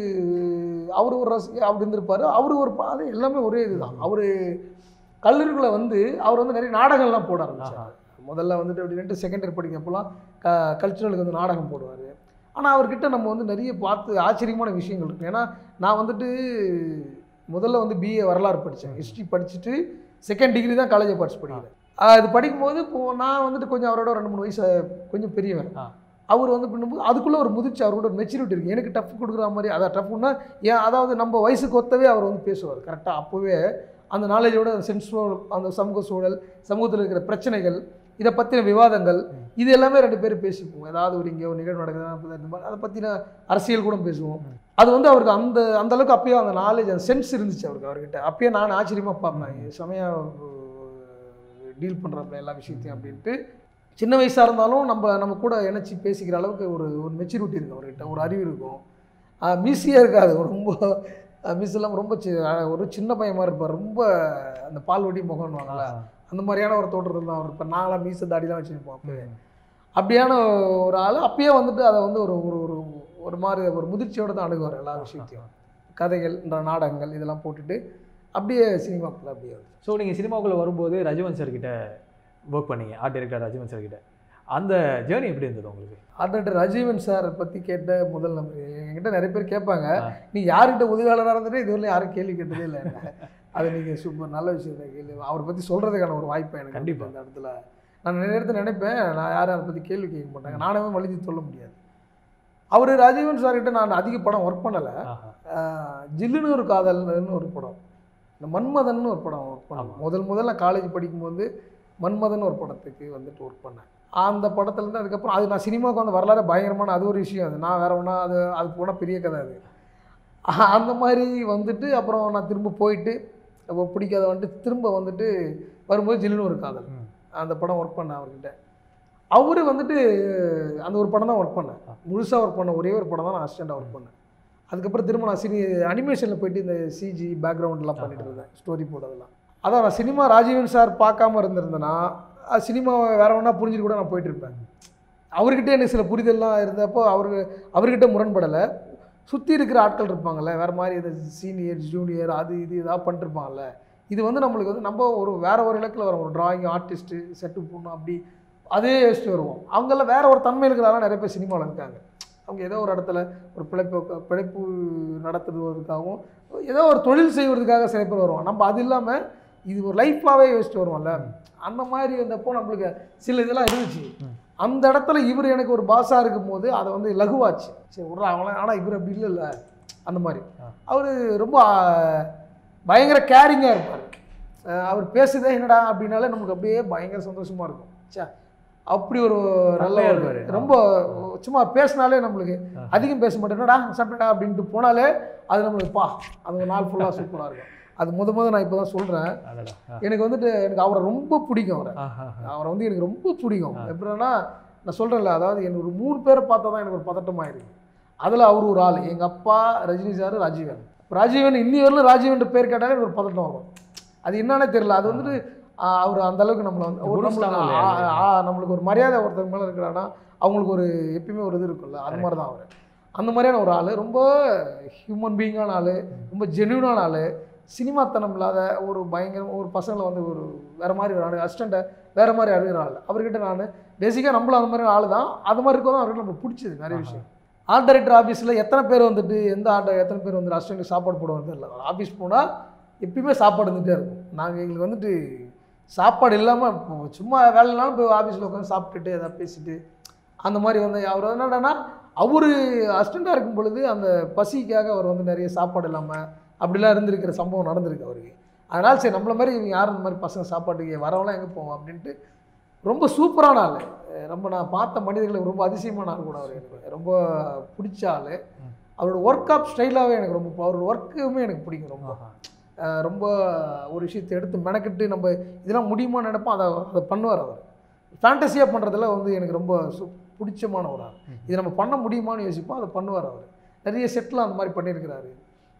அவர் ஒரு ரசி அப்படி இருந்திருப்பாரு அவர் ஒரு பா- அது எல்லாமே ஒரே இதுதான் அவர் கல்லூரிக்குள்ள வந்து அவர் வந்து நிறைய நாடகம்லாம் போட ஆரம்பிச்சார் ஆஹா. முதல்ல வந்துட்டு அப்படின்ட்டு செகண்ட் இயர் படிக்கிறப்போலாம் க கல்ச்சுரலுக்கு வந்து நாடகம் போடுவார் ஆனால் அவர்கிட்ட நம்ம வந்து நிறைய பார்த்து ஆச்சரியமான விஷயங்கள் இருக்கு ஏன்னா நான் வந்துட்டு முதல்ல வந்து பிஏ வரலாறு படித்தேன் ஹிஸ்ட்ரி படிச்சுட்டு செகண்ட் டிகிரி தான் காலேஜ் ஆஃப் ஆர்ட்ஸ் படிக்கிறேன் ஆஹ் இது படிக்கும்போது இப்போ நான் வந்துட்டு கொஞ்சம் அவரோட ரெண்டு மூணு வயசு கொஞ்சம் பெரியவன் ஆ. அவர் வந்து பண்ணும்போது அதுக்குள்ளே ஒரு முதிர்ச்சி அவரோட ஒரு மெச்சூரிட்டி இருக்குது எனக்கு டஃப் கொடுக்குற மாதிரி அதான் டஃப்னா ஏன் அதாவது நம்ம வயசுக்கு ஒத்தவே அவர் வந்து பேசுவார் கரெக்டாக அப்போவே அந்த நாலேஜோட சென்ஸ் அந்த சமூக சூழல் சமூகத்தில் இருக்கிற பிரச்சனைகள் இதை பற்றின விவாதங்கள் இது எல்லாமே ரெண்டு பேரும் பேசிப்போம் ஏதாவது ஒரு இங்கே ஒரு நிகழ்வு நடக்குதுன்னா அப்ப இந்த மாதிரி அதை பற்றின அரசியல் கூட பேசுவோம் அது வந்து அவருக்கு அந்த அந்த அளவுக்கு அப்பயே அந்த நாலேஜ் அந்த சென்ஸ் இருந்துச்சு அவருக்கு அவர்கிட்ட அப்பயே நான் ஆச்சரியமாக பார்ப்பேன் செமையாக டீல் பண்ணுறப்ப எல்லா விஷயத்தையும் அப்படின்ட்டு சின்ன வயசாக இருந்தாலும் நம்ம நம்ம கூட இணைச்சி பேசிக்கிற அளவுக்கு ஒரு ஒரு மெச்சூரிட்டி இருக்கும் அவர்கிட்ட ஒரு அறிவு இருக்கும் மீசியாக இருக்காது ஒரு ரொம்ப மிஸ் எல்லாம் ரொம்ப சி- அஹ் ஒரு சின்ன பையன் மாதிரி இருப்பார் ரொம்ப அந்த பால்வடி முகம்னுவாங்கல்ல அந்த மாதிரியான ஒரு தோற்றத்தில் தான் அவர் இப்போ நாங்களாம் மீச தாடிலாம் வச்சுருப்போம் அப்போவே அப்படியான ஒரு ஆள் அப்பயே வந்துட்டு அதை வந்து ஒரு ஒரு ஒரு ஒரு மாதிரி ஒரு முதிர்ச்சியோடு தான் அணுகுவார் எல்லா விஷயத்தையும் கதைகள் இந்த நாடகங்கள் இதெல்லாம் போட்டுட்டு அப்படியே சினிமாக்குள்ள அப்படியே வருது. ஸோ நீங்கள் சினிமாக்குள்ளே வரும்போது ரஜிவன் சார் கிட்ட ஒர்க் பண்ணீங்க ஆர்ட் டைரக்டர் ரஜிவன் சார் கிட்ட அந்த ஜேர்னி எப்படி இருந்தது உங்களுக்கு ஆர்டர் ரஜீவன் சார் பற்றி கேட்ட முதல் நம்ம என்கிட்ட நிறைய பேர் கேட்பாங்க ஆ. நீ யார்கிட்ட உதவியாளராக இருந்துட்டு இதுவரையும் யாரும் கேள்வி கேட்டதே இல்லை அது நீங்கள் சூப்பர் நல்ல விஷயம் தான் கேள்வி அவரை பற்றி சொல்கிறதுக்கான ஒரு வாய்ப்பு எனக்கு கண்டிப்பா. இந்த இடத்துல நான் நிறைய இடத்துல நினைப்பேன் நான் யாரும் அதை பற்றி கேள்வி கேட்க மாட்டாங்க நானுமே வலிஞ்சு சொல்ல முடியாது அவர் ராஜீவன் சார்கிட்ட நான் அதிக படம் ஒர்க் பண்ணலை ஆஹா. ஜில்லுன்னு ஒரு காதல்னு ஒரு படம் இந்த மன்மதன் ஒரு படம் ஒர்க் பண்ணேன் ஆமா. முதல் முதல்ல காலேஜ் படிக்கும்போது மன்மதன் ஒரு படத்துக்கு வந்துட்டு ஒர்க் பண்ணேன் அந்த படத்துலேருந்து அதுக்கப்புறம் அது நான் சினிமாவுக்கு வந்து வரலாறு பயங்கரமான அது ஒரு விஷயம் அது நான் வேற ஒன்றா அது அது போனால் பெரிய கதை அது அஹ் அந்த மாதிரி வந்துட்டு அப்புறம் நான் திரும்ப போயிட்டு அப்போ பிடிக்காத வந்துட்டு திரும்ப வந்துட்டு வரும்போது ஜில்லுன்னு ஒரு காதல் ம். அந்த படம் ஒர்க் பண்ணேன் அவர்கிட்ட அவரு வந்துட்டு அந்த ஒரு படம் தான் ஒர்க் பண்ணேன் முழுசாக ஒர்க் பண்ண ஒரே ஒரு படம் தான் நான் அசிஸ்டண்ட்டாக ஒர்க் பண்ணேன் அதுக்கப்புறம் திரும்ப நான் சினி அனிமேஷனில் போயிட்டு இந்த சிஜி பேக்ரவுண்ட்லாம் பண்ணிட்டு இருந்தேன் ஸ்டோரி போட்டதெல்லாம் அதான் நான் சினிமா ராஜீவன் சார் பார்க்காம இருந்திருந்தேன்னா அது சினிமாவை வேற ஒன்றா புரிஞ்சுட்டு கூட நான் போயிட்டு இருப்பேன் அவர்கிட்ட எனக்கு சில புரிதல்லாம் இருந்தப்போ அவரு அவர்கிட்ட முரண்படலை சுற்றி இருக்கிற ஆட்கள் இருப்பாங்கல்ல வேறு மாதிரி இந்த சீனியர் ஜூனியர் அது இது இதாக பண்ணிருப்பாங்கல்ல இது வந்து நம்மளுக்கு வந்து நம்ம ஒரு வேற ஒரு இலக்கில் வரோம் ஒரு டிராயிங் ஆர்டிஸ்ட்டு செட்டு போடணும் அப்படி அதே யோசிச்சுட்டு வருவோம் அவங்கெல்லாம் வேற ஒரு தன்மை இருக்கிறாங்க நிறைய பேர் சினிமாவில் இருக்காங்க அவங்க ஏதோ ஒரு இடத்துல ஒரு பிழைப்பு பிழைப்பு நடத்துவதற்காகவும் ஏதோ ஒரு தொழில் செய்வதற்காக சில பேர் வருவோம் நம்ம அது இல்லாமல் இது ஒரு லைஃபாகவே யோசிச்சுட்டு வருவோம்ல அந்த மாதிரி வந்தப்போ நம்மளுக்கு சில இதெல்லாம் இருந்துச்சு அந்த இடத்துல இவர் எனக்கு ஒரு பாஸாக இருக்கும்போது அதை வந்து லகுவாச்சு சரி விட்றா அவங்களாம் ஆனால் இவர் அப்படி இல்லைல்ல அந்த மாதிரி ஆ. அவர் ரொம்ப ஆ, பயங்கர கேரிங்காக இருப்பார் அவர் பேசுதே என்னடா அப்படின்னாலே நமக்கு அப்படியே பயங்கர சந்தோஷமாக இருக்கும் ச்சே அப்படி ஒரு நல்ல தன்மையா ஒரு இருப்பாரு. ரொம்ப சும்மா பேசினாலே நம்மளுக்கு ஆ. அதிகம் பேச மாட்டேன் என்னடா சாப்பிட்டா அப்படின்ட்டு போனாலே அது நம்மளுக்கு பா அது ஒரு நாள் ஃபுல்லாக சூப்பராக இருக்கும் அது முத முத நான் இப்போ தான் சொல்கிறேன் அடடா. ஆ. எனக்கு வந்துட்டு எனக்கு அவரை ரொம்ப பிடிக்கும் அவரை ஆஹா. அவரை வந்து எனக்கு ரொம்ப பிடிக்கும் ஆ. எப்படின்னா நான் சொல்கிறேன்ல அதாவது எனக்கு ஒரு மூணு பேரை பார்த்தா தான் எனக்கு ஒரு பதட்டமாயிருக்கு அதில் அவர் ஒரு ஆள் எங்கள் அப்பா ரஜினி சார் ராஜீவன் ராஜீவன் இன்னி வரலும் ராஜீவன் பேர் கேட்டாலே எனக்கு ஒரு பதட்டம் வரும் அது என்னன்னே தெரியல அது வந்துட்டு ஆ, அவர் அந்த அளவுக்கு நம்மளை வந்து ஒரு நம்மளுக்கு குருஸ்தானம் ஆ, இல்லையா? ஆ, நம்மளுக்கு ஒரு மரியாதை ஒருத்தர் மேலே இருக்கிறான்னா அவங்களுக்கு ஒரு எப்பயுமே ஒரு இது இருக்கும்ல அது மாதிரி தான் அவர் அந்த மாதிரியான ஒரு ஆள் ரொம்ப ஹியூமன் பீயிங்கான ஆள் ரொம்ப ஜென்யூனான ஆள் சினிமாத்தனம் இல்லாத ஒரு பயங்கர ஒரு பசங்களை வந்து ஒரு வேறு மாதிரி ஒரு ஆள் அசிஸ்டண்ட்டை வேறு மாதிரி அழுகிற ஆள் அவர்கிட்ட நான் பேசிக்காக நம்மளும் அந்த மாதிரி ஆள் தான் அது மாதிரி இருக்கோ தான் அவர்கிட்ட நம்மளுக்கு பிடிச்சது நிறைய விஷயம் ஆர்ட் டைரக்டர் ஆஃபீஸில் எத்தனை பேர் வந்துட்டு எந்த ஆர்ட் எத்தனை பேர் வந்து அசிஸ்டண்ட்டுக்கு சாப்பாடு போடுவாங்க தெரியல ஆஃபீஸ் போனால் எப்பயுமே சாப்பாடு இருந்துகிட்டே இருக்கும் நாங்கள் எங்களுக்கு வந்துட்டு சாப்பாடு இல்லாமல் சும்மா வேலைனாலும் போய் ஆஃபீஸில் உட்காந்து சாப்பிட்டுட்டு எதாவது பேசிட்டு அந்த மாதிரி வந்து அவர் என்னடான்னா அவர் அசிஸ்டண்ட்டாக இருக்கும் பொழுது அந்த பசிக்காக அவர் வந்து நிறைய சாப்பாடு இல்லாமல் அப்படிலாம் இருந்திருக்கிற சம்பவம் நடந்திருக்கு அவருக்கு அதனால் சரி நம்மள மாதிரி இவங்க யாரும் இந்த மாதிரி பசங்க சாப்பாட்டுக்கு வரவங்களாம் எங்கே போவோம் அப்படின்ட்டு ரொம்ப சூப்பரான ஆள் ரொம்ப நான் பார்த்த மனிதர்களை ரொம்ப அதிசயமான ஆள் கூட அவர் எனக்கு ரொம்ப பிடிச்ச ஆள் அவரோட ஒர்க் ஆப் ஸ்டைலாகவே எனக்கு ரொம்ப அவரோட ஒர்க்குமே எனக்கு பிடிக்கும் ரொம்ப ஆஹா. அஹ் ரொம்ப ஒரு விஷயத்தை எடுத்து மெனக்கிட்டு நம்ம இதெல்லாம் முடியுமான்னு நினைப்போம் அதை அதை பண்ணுவார் அவர் ஃபேண்டஸியாக பண்ணுறதுல வந்து எனக்கு ரொம்ப சு பிடிச்சமான ஒரு ஆள் இதை நம்ம பண்ண முடியுமான்னு யோசிப்போம் அதை பண்ணுவார் அவர் நிறைய செட்டில் அந்த மாதிரி பண்ணியிருக்கிறாரு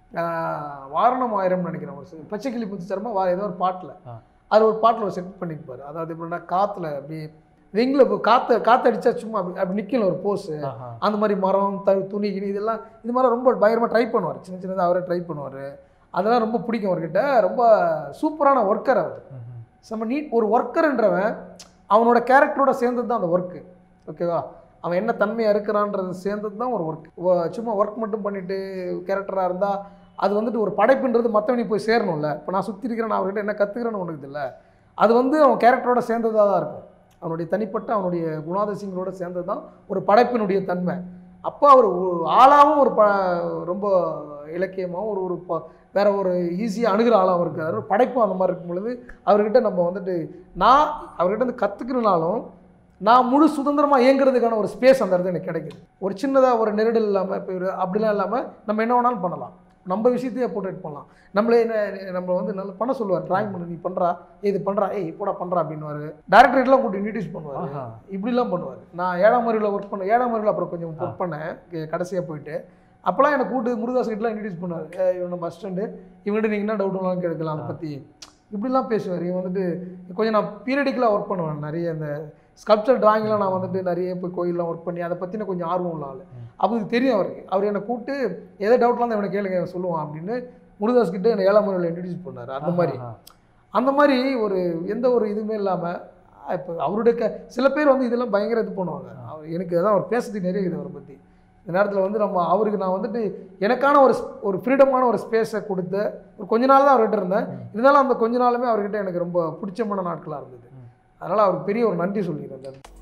ஆஹ் வாரணம் ஆயிரம்னு நினைக்கிறேன் ஒரு செ- பச்சைக்கிளி முத்துச்சரமா வா ஏதோ ஒரு பாட்டில் ஆ. அது ஒரு பாட்டில் ஒரு செட் பண்ணியிருப்பார் அதாவது எப்படின்னா காற்றுல அப்படியே வெங்கில் காற்று காற்று அடித்தா சும்மா அப்படி அப்படி நிற்கல ஒரு போஸு ஆஹா. அந்த மாதிரி மரம் த துணி கிணி இதெல்லாம் இது மாதிரி ரொம்ப பயங்கரமாக ட்ரை பண்ணுவார் சின்ன சின்னதாக அவரே ட்ரை பண்ணுவார் அதெல்லாம் ரொம்ப பிடிக்கும் அவர்கிட்ட ரொம்ப சூப்பரான ஒர்க்கர் அவர் ம்ஹும். செம்ம நீட் ஒரு ஒர்க்கர்ன்றவன் அவனோட கேரக்டரோட சேர்ந்தது தான் அந்த ஒர்க்கு ஓகேவா அவன் என்ன தன்மையாக இருக்கிறான்றது சேர்ந்தது தான் ஒரு ஒர்க் சும்மா ஒர்க் மட்டும் பண்ணிட்டு கேரக்டராக இருந்தால் அது வந்துட்டு ஒரு படைப்புன்றது மற்றவனுக்கு போய் சேரணும்ல இப்போ நான் சுற்றி இருக்கிறேன் நான் அவர்கிட்ட என்ன கற்றுக்கிறேன்னு ஒன்று இல்லை அது வந்து அவன் கேரக்டரோட சேர்ந்ததாக தான் இருக்கும் அவனுடைய தனிப்பட்ட அவனுடைய குணாதிசயங்களோட சேர்ந்தது தான் ஒரு படைப்பினுடைய தன்மை அப்போ அவர் ஒரு ஆளாகவும் ஒரு ப ரொம்ப இலக்கியமாகவும் ஒரு ஒரு ப வேற ஒரு ஈஸியாக அணுகிற ஆளாகவும் இருக்கார் படைப்பும் அந்த மாதிரி இருக்கும் பொழுது அவர்கிட்ட நம்ம வந்துட்டு நான் அவர்கிட்ட இருந்து கற்றுக்கணுனாலும் நான் முழு சுதந்திரமாக இயங்குறதுக்கான ஒரு ஸ்பேஸ் அந்த இடத்துல எனக்கு கிடைக்குது ஒரு சின்னதாக ஒரு நெருடல் இல்லாமல் இப்போ ஒரு அப்படிலாம் இல்லாமல் நம்ம என்ன வேணாலும் பண்ணலாம் நம்ம விஷயத்தையே போர்ட்ரேட் பண்ணலாம் நம்மளே என்ன நம்ம வந்து நல்லா பண்ண சொல்லுவார் டிராயிங் பண்ணு நீ பண்ணுறா இது பண்ணுறா ஏய் போடா பண்ணுறா அப்படின்னுவாரு டேரக்டர்லாம் கூட்டி இன்ட்ரடியூஸ் பண்ணுவார் ஆஹா. இப்படிலாம் பண்ணுவார் நான் ஏழாம் அறிவில் ஒர்க் பண்ண ஏழாம் அறிவில் அப்புறம் கொஞ்சம் ஒர்க் பண்ணேன் கடைசியாக போயிட்டு அப்போலாம் எனக்கு கூட்டு முருகாஸ் கிட்டலாம் இன்ட்ரடியூஸ் பண்ணுவார் இவன் நம்ம அசிஸ்டண்ட்டு இவங்ககிட்ட நீங்கள் என்ன டவுட் வேணாலும் கேட்கலாம் அதை பற்றி இப்படிலாம் பேசுவார் இவன் வந்துட்டு கொஞ்சம் நான் பீரியடிக்கலாக ஒர்க் பண்ணுவேன் நிறைய இந்த ஸ்கல்ப்சர் டிராயிங்லாம் நான் வந்துட்டு நிறைய போய் கோயிலெலாம் ஒர்க் பண்ணி அதை பற்றின கொஞ்சம் ஆர்வம் உள்ள ஆள் அவருக்கு தெரியும் அவருக்கு அவர் என்னை கூப்பிட்டு எதை டவுட்லாம் இவனை கேளுங்க இவன் சொல்லுவான் அப்படின்னு முருகாஸ் கிட்ட என்னை ஏழாம் முறையில் இன்ட்ரடியூஸ் பண்ணார் அந்த மாதிரி ஆஹா. அந்த மாதிரி ஒரு எந்த ஒரு இதுவுமே இல்லாமல் இப்போ அவருடைய க சில பேர் வந்து இதெல்லாம் பயங்கர இது பண்ணுவாங்க அவர் எனக்கு அதான் அவர் பேசுறதுக்கு நிறைய இருக்குது அவரை பற்றி இந்த நேரத்தில் வந்து நம்ம அவருக்கு நான் வந்துட்டு எனக்கான ஒரு ஸ்- ஒரு ஃப்ரீடமான ஒரு ஸ்பேஸை கொடுத்த ஒரு கொஞ்ச நாள் தான் அவர்கிட்ட இருந்தேன் இருந்தாலும் அந்த கொஞ்ச நாளுமே அவர்கிட்ட எனக்கு ரொம்ப பிடிச்சமான நாட்களாக இருந்தது அதனால் அவருக்கு பெரிய ஒரு நன்றி சொல்லிக்கிறேன் அந்த இடத்துல.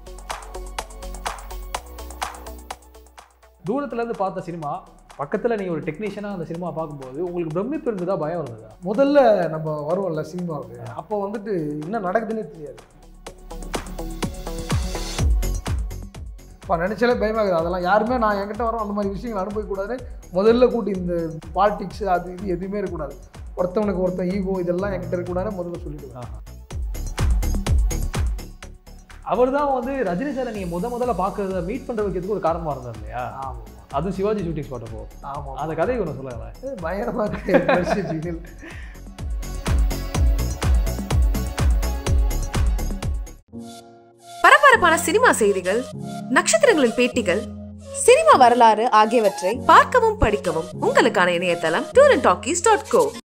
தூரத்துல இருந்து பார்த்த சினிமா பக்கத்துல நீங்க ஒரு டெக்னீஷியனா அந்த சினிமா பார்க்கும்போது உங்களுக்கு பிரமிப்பு இருந்ததா பயம் இருந்ததா முதல்ல நம்ம வருவோம்ல சினிமாவுக்கு அப்போ வந்துட்டு என்ன நடக்குதுன்னே தெரியாது இப்போ நினச்சாலே பயமாகுது அதெல்லாம் யாருமே நான் என்கிட்ட வரோம் அந்த மாதிரி விஷயங்கள் அனுபவிக்கக்கூடாதுன்னு முதல்ல கூட்டி இந்த பாலிடிக்ஸ் அது இது எதுவுமே இருக்கக்கூடாது ஒருத்தவனுக்கு ஒருத்தன் ஈகோ இதெல்லாம் என்கிட்ட இருக்கக்கூடாதுன்னு முதல்ல சொல்லிடுவேன் அவர் தான் வந்து ரஜினி சாரை நீங்க முத முதல்ல பார்க்கறத மீட் பண்ற வைக்கிறதுக்கு ஒரு காரணமா இருந்தார் இல்லையா ஆமாம் அதுவும் சிவாஜி ஷூட்டிங் ஸ்பாட் அப்போ ஆமாம் அந்த கதையை ஒன்று சொல்லுங்களேன் அது பயங்கரமாக இருக்கு பரபரப்பான சினிமா செய்திகள் நட்சத்திரங்களின் பேட்டிகள் சினிமா வரலாறு ஆகியவற்றை பார்க்கவும் படிக்கவும் உங்களுக்கான இணையதளம் டூர் அண்ட் டாக்கீஸ் டாட் கோ